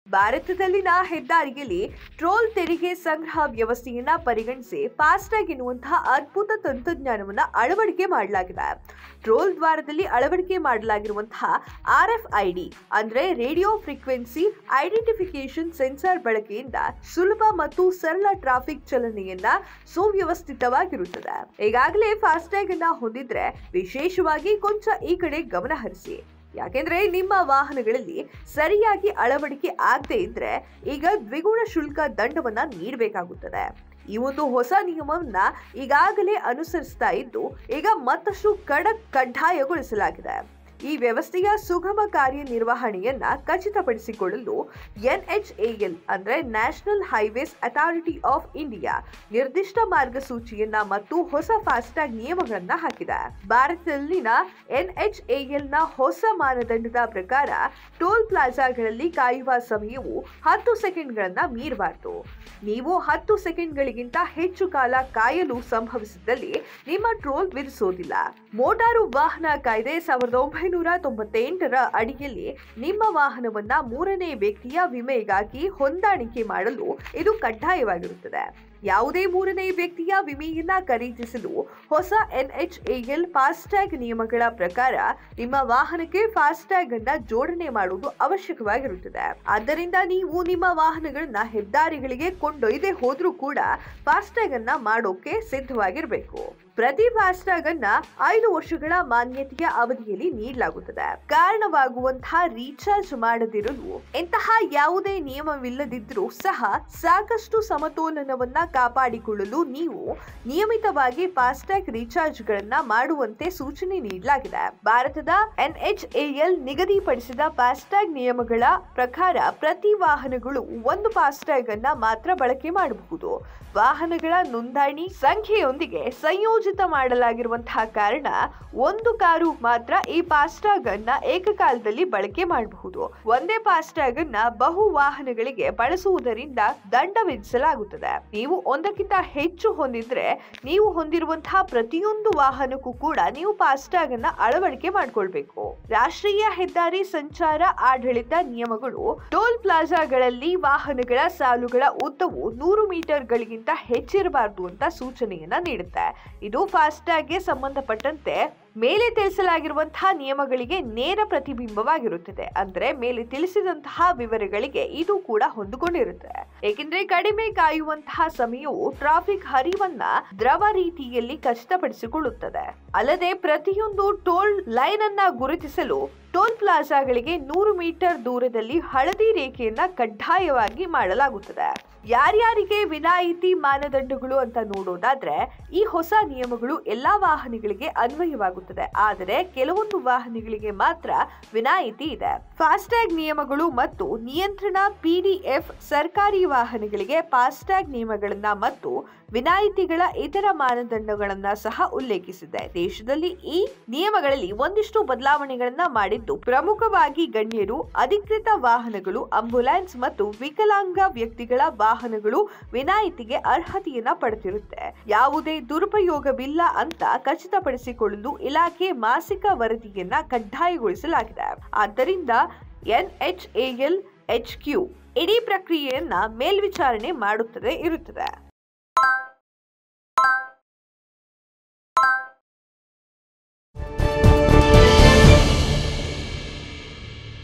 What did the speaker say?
ಭಾರತದಲ್ಲಿನ ಹೆದ್ದಾರಿಯಲ್ಲಿ ಟೋಲ್ ತೆರಿಗೆ ಸಂಗ್ರಹ ವ್ಯವಸ್ಥೆಯನ್ನ ಪರಿಗಣಿಸಿ ಫಾಸ್ಟ್ಯಾಗ್ ಎನ್ನುವಂತಹ ಅದ್ಭುತ ತಂತ್ರಜ್ಞಾನವನ್ನ ಅಳವಡಿಕೆ ಮಾಡಲಾಗಿದೆ ಟ್ರೋಲ್ ದ್ವಾರದಲ್ಲಿ ಅಳವಡಿಕೆ ಮಾಡಲಾಗಿರುವಂತಹ ಆರ್ ಎಫ್ ಐ ಡಿ ಅಂದ್ರೆ ರೇಡಿಯೋ ಫ್ರೀಕ್ವೆನ್ಸಿ ಐಡೆಂಟಿಫಿಕೇಶನ್ ಸೆನ್ಸಾರ್ ಬಳಕೆಯಿಂದ ಸುಲಭ ಮತ್ತು ಸರಳ ಟ್ರಾಫಿಕ್ ಚಲನೆಯನ್ನ ಸುವ್ಯವಸ್ಥಿತವಾಗಿರುತ್ತದೆ ಈಗಾಗಲೇ ಫಾಸ್ಟ್ಯಾಗ್ ಅನ್ನ ಹೊಂದಿದ್ರೆ ವಿಶೇಷವಾಗಿ ಕೊಂಚ ಈ ಕಡೆ ಗಮನ ಹರಿಸಿ ಯಾಕೆಂದ್ರೆ ನಿಮ್ಮ ವಾಹನಗಳಲ್ಲಿ ಸರಿಯಾಗಿ ಅಳವಡಿಕೆ ಆಗದೆ ಇದ್ರೆ ಈಗ ದ್ವಿಗುಣ ಶುಲ್ಕ ದಂಡವನ್ನ ನೀಡಬೇಕಾಗುತ್ತದೆ ಈ ಒಂದು ಹೊಸ ನಿಯಮವನ್ನ ಈಗಾಗಲೇ ಅನುಸರಿಸ್ತಾ ಇದ್ದು ಈಗ ಮತ್ತಷ್ಟು ಖಡಕ್ ಕಡ್ಡಾಯಗೊಳಿಸಲಾಗಿದೆ ಈ ವ್ಯವಸ್ಥೆಯ ಸುಗಮ ಕಾರ್ಯನಿರ್ವಹಣೆಯನ್ನ ಖಚಿತಪಡಿಸಿಕೊಳ್ಳಲು ಎನ್ಎಚ್ಎಎಲ್ ಅಂದ್ರೆ National Highways Authority of India ನಿರ್ದಿಷ್ಟ ಮಾರ್ಗಸೂಚಿಯನ್ನ ಮತ್ತು ಹೊಸ ಫಾಸ್ಟ್ಯಾಗ್ ನಿಯಮಗಳನ್ನ ಹಾಕಿದೆ ಭಾರತದಲ್ಲಿನ ಎನ್ಎಚ್ಎಎಲ್ ನ ಹೊಸ ಮಾನದಂಡದ ಪ್ರಕಾರ ಟೋಲ್ ಪ್ಲಾಜಾಗಳಲ್ಲಿ ಕಾಯುವ ಸಮಯವು ಹತ್ತು ಸೆಕೆಂಡ್ಗಳನ್ನ ಮೀರಬಾರದು ನೀವು ಹತ್ತು ಸೆಕೆಂಡ್ಗಳಿಗಿಂತ ಹೆಚ್ಚು ಕಾಲ ಕಾಯಲು ಸಂಭವಿಸಿದಲ್ಲಿ ನಿಮ್ಮ ಟ್ರೋಲ್ ವಿಧಿಸೋದಿಲ್ಲ ಮೋಟಾರು ವಾಹನ ಕಾಯ್ದೆ ಸಾವಿರದ ಒಂಬೈನೂರ ತೊಂಬತ್ತೆಂಟರ ಅಡಿಯಲ್ಲಿ ನಿಮ್ಮ ವಾಹನವನ್ನ ಮೂರನೇ ವ್ಯಕ್ತಿಯ ವಿಮೆಗಾಗಿ ಹೊಂದಾಣಿಕೆ ಮಾಡಲು ಇದು ಕಡ್ಡಾಯವಾಗಿರುತ್ತದೆ ಯಾವುದೇ ಮೂರನೇ ವ್ಯಕ್ತಿಯ ವಿಮೆಯನ್ನ ಖರೀದಿಸಲು ಹೊಸ ಎನ್ಎಚ್ಎಎಲ್ ಫಾಸ್ಟ್ಯಾಗ್ ನಿಯಮಗಳ ಪ್ರಕಾರ ನಿಮ್ಮ ವಾಹನಕ್ಕೆ ಫಾಸ್ಟ್ಯಾಗ್ ಅನ್ನ ಜೋಡಣೆ ಮಾಡುವುದು ಅವಶ್ಯಕವಾಗಿರುತ್ತದೆ ಆದ್ದರಿಂದ ನೀವು ನಿಮ್ಮ ವಾಹನಗಳನ್ನ ಹೆದ್ದಾರಿಗಳಿಗೆ ಕೊಂಡೊಯ್ದೇ ಹೋದ್ರೂ ಕೂಡ ಫಾಸ್ಟ್ಯಾಗ್ ಅನ್ನ ಮಾಡೋಕೆ ಸಿದ್ಧವಾಗಿರಬೇಕು ಪ್ರತಿ ಫಾಸ್ಟ್ಯಾಗ್ ಅನ್ನ ಐದು ವರ್ಷಗಳ ಮಾನ್ಯತೆಯ ಅವಧಿಯಲ್ಲಿ ನೀಡಲಾಗುತ್ತದೆ ಕಾರಣವಾಗುವಂತಹ ರೀಚಾರ್ಜ್ ಮಾಡದಿರಲು ಇಂತಹ ಯಾವುದೇ ನಿಯಮವಿಲ್ಲದಿದ್ರೂ ಸಹ ಸಾಕಷ್ಟು ಸಮತೋಲನವನ್ನ ಕಾಪಾಡಿಕೊಳ್ಳಲು ನೀವು ನಿಯಮಿತವಾಗಿ ಫಾಸ್ಟ್ಯಾಗ್ ರೀಚಾರ್ಜ್ ಗಳನ್ನ ಮಾಡುವಂತೆ ಸೂಚನೆ ನೀಡಲಾಗಿದೆ ಭಾರತದ ಎನ್ಎಚ್ಎಎಲ್ ನಿಗದಿಪಡಿಸಿದ ಫಾಸ್ಟ್ಯಾಗ್ ನಿಯಮಗಳ ಪ್ರಕಾರ ಪ್ರತಿ ವಾಹನಗಳು ಒಂದು ಫಾಸ್ಟ್ಯಾಗ್ ಅನ್ನ ಮಾತ್ರ ಬಳಕೆ ಮಾಡಬಹುದು ವಾಹನಗಳ ನೋಂದಣಿ ಸಂಖ್ಯೆಯೊಂದಿಗೆ ಸಂಯೋಜಿತ ಮಾಡಲಾಗಿರುವಂತಹ ಕಾರಣ ಒಂದು ಕಾರು ಮಾತ್ರ ಈ ಫಾಸ್ಟ್ಯಾಗ್ ಅನ್ನ ಏಕಕಾಲದಲ್ಲಿ ಬಳಕೆ ಮಾಡಬಹುದು ಒಂದೇ ಫಾಸ್ಟ್ಯಾಗ್ ಅನ್ನ ಬಹು ವಾಹನಗಳಿಗೆ ಬಳಸುವುದರಿಂದ ದಂಡ ವಿಧಿಸಲಾಗುತ್ತದೆ ನೀವು ಒಂದಕ್ಕಿಂತ ಹೆಚ್ಚು ಹೊಂದಿದ್ರೆ ನೀವು ಹೊಂದಿರುವಂತಹ ಪ್ರತಿಯೊಂದು ವಾಹನಕ್ಕೂ ಕೂಡ ನೀವು ಫಾಸ್ಟ್ಯಾಗ್ ಅನ್ನ ಅಳವಡಿಕೆ ಮಾಡಿಕೊಳ್ಬೇಕು ರಾಷ್ಟ್ರೀಯ ಹೆದ್ದಾರಿ ಸಂಚಾರ ಆಡಳಿತ ನಿಯಮಗಳು ಟೋಲ್ ಪ್ಲಾಜಾಗಳಲ್ಲಿ ವಾಹನಗಳ ಸಾಲುಗಳ ಉದ್ದವು ನೂರು ಮೀಟರ್ಗಳಿಗಿಂತ ಹೆಚ್ಚಿರಬಾರದು ಅಂತ ಸೂಚನೆಯನ್ನ ನೀಡುತ್ತೆ ಇದು ಫಾಸ್ಟ್ಯಾಗ್ಗೆ ಸಂಬಂಧಪಟ್ಟಂತೆ ಮೇಲೆ ತಿಳಿಸಲಾಗಿರುವಂತಹ ನಿಯಮಗಳಿಗೆ ನೇರ ಪ್ರತಿಬಿಂಬವಾಗಿರುತ್ತದೆ ಅಂದ್ರೆ ಮೇಲೆ ತಿಳಿಸಿದಂತಹ ವಿವರಗಳಿಗೆ ಇದು ಕೂಡ ಹೊಂದಿಕೊಂಡಿರುತ್ತದೆ ಏಕೆಂದ್ರೆ ಕಡಿಮೆ ಕಾಯುವಂತಹ ಸಮಯವು ಟ್ರಾಫಿಕ್ ಹರಿವನ್ನ ದ್ರವ ರೀತಿಯಲ್ಲಿ ಖಚಿತಪಡಿಸಿಕೊಳ್ಳುತ್ತದೆ ಅಲ್ಲದೆ ಪ್ರತಿಯೊಂದು ಟೋಲ್ ಲೈನ್ ಅನ್ನ ಗುರುತಿಸಲು ಟೋಲ್ ಪ್ಲಾಜಾಗಳಿಗೆ ನೂರು ಮೀಟರ್ ದೂರದಲ್ಲಿ ಹಳದಿ ರೇಖೆಯನ್ನ ಕಡ್ಡಾಯವಾಗಿ ಮಾಡಲಾಗುತ್ತದೆ ಯಾರ್ಯಾರಿಗೆ ವಿನಾಯಿತಿ ಮಾನದಂಡಗಳು ಅಂತ ನೋಡೋದಾದ್ರೆ ಈ ಹೊಸ ನಿಯಮಗಳು ಎಲ್ಲಾ ವಾಹನಗಳಿಗೆ ಅನ್ವಯವಾಗುತ್ತದೆ ಆದರೆ ಕೆಲವೊಂದು ವಾಹನಗಳಿಗೆ ಮಾತ್ರ ವಿನಾಯಿತಿ ಇದೆ ಫಾಸ್ಟ್ಯಾಗ್ ನಿಯಮಗಳು ಮತ್ತು ನಿಯಂತ್ರಣ ಪಿಡಿಎಫ್ ಸರ್ಕಾರಿ ವಾಹನಗಳಿಗೆ ಫಾಸ್ಟ್ಯಾಗ್ ನಿಯಮಗಳನ್ನ ಮತ್ತು ವಿನಾಯಿತಿಗಳ ಇತರ ಮಾನದಂಡಗಳನ್ನ ಸಹ ಉಲ್ಲೇಖಿಸಿದೆ ದೇಶದಲ್ಲಿ ಈ ನಿಯಮಗಳಲ್ಲಿ ಒಂದಿಷ್ಟು ಬದಲಾವಣೆಗಳನ್ನ ಮಾಡಿದ್ದು ಪ್ರಮುಖವಾಗಿ ಗಣ್ಯರು ಅಧಿಕೃತ ವಾಹನಗಳು ಆಂಬ್ಯುಲೆನ್ಸ್ ಮತ್ತು ವಿಕಲಾಂಗ ವ್ಯಕ್ತಿಗಳ ವಾಹನಗಳು ವಿನಾಯಿತಿಗೆ ಅರ್ಹತೆಯನ್ನ ಪಡೆದಿರುತ್ತೆ ಯಾವುದೇ ದುರುಪಯೋಗವಿಲ್ಲ ಅಂತ ಖಚಿತಪಡಿಸಿಕೊಳ್ಳಲು ಇಲಾಖೆ ಮಾಸಿಕ ವರದಿಯನ್ನ ಕಡ್ಡಾಯಗೊಳಿಸಲಾಗಿದೆ ಆದ್ದರಿಂದ ಎನ್ಎಚ್ಎಎಲ್ ಎಚ್ ಕ್ಯೂ ಇಡೀ ಪ್ರಕ್ರಿಯೆಯನ್ನ ಮೇಲ್ವಿಚಾರಣೆ ಮಾಡುತ್ತದೆ ಇರುತ್ತದೆ